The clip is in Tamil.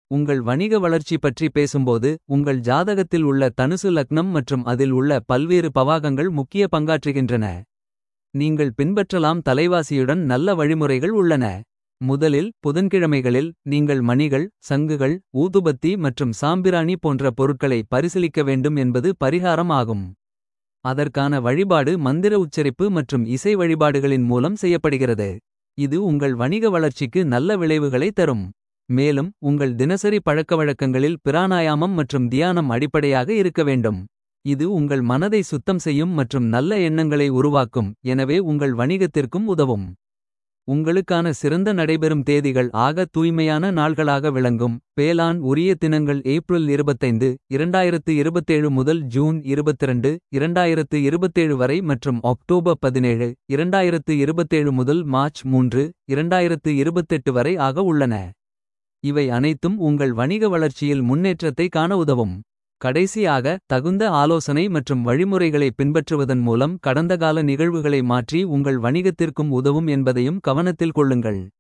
உங்கள் வணிக வளர்ச்சி பற்றி பேசும்போது உங்கள் ஜாதகத்தில் உள்ள தனுசு லக்னம் மற்றும் அதில் உள்ள பல்வேறு பவாகங்கள் முக்கிய பங்காற்றுகின்றன. நீங்கள் பின்பற்றலாம் தலைவாசியுடன் நல்ல வழிமுறைகள் உள்ளன. முதலில் புதன்கிழமைகளில் நீங்கள் மணிகள் சங்குகள் ஊதுபத்தி மற்றும் சாம்பிராணி போன்ற பொருட்களை பரிசீலிக்க வேண்டும் என்பது பரிகாரம் ஆகும். அதற்கான வழிபாடு மந்திர உச்சரிப்பு மற்றும் இசை வழிபாடுகளின் மூலம் செய்யப்படுகிறது. இது உங்கள் வணிக வளர்ச்சிக்கு நல்ல விளைவுகளை தரும். மேலும் உங்கள் தினசரி பழக்கவழக்கங்களில் பிராணாயாமம் மற்றும் தியானம் அடிப்படையாக இருக்க வேண்டும். இது உங்கள் மனதை சுத்தம் செய்யும் மற்றும் நல்ல எண்ணங்களை உருவாக்கும். எனவே உங்கள் வணிகத்திற்கும் உதவும். உங்களுக்கான சிறந்த நடைபெறும் தேதிகள் ஆக தூய்மையான நாள்களாக விளங்கும். பேலான் உரிய தினங்கள் ஏப்ரல் 25 2027 முதல் ஜூன் 22 2027 வரை மற்றும் அக்டோபர் 17 2027 முதல் மார்ச் 3 2028 வரை ஆக உள்ளன. இவை அனைத்தும் உங்கள் வணிக வளர்ச்சியில் முன்னேற்றத்தை காண உதவும். கடைசியாக தகுந்த ஆலோசனை மற்றும் வழிமுறைகளை பின்பற்றுவதன் மூலம் கடந்தகால நிகழ்வுகளை மாற்றி உங்கள் வணிகத்திற்கும் உதவும் என்பதையும் கவனத்தில் கொள்ளுங்கள்.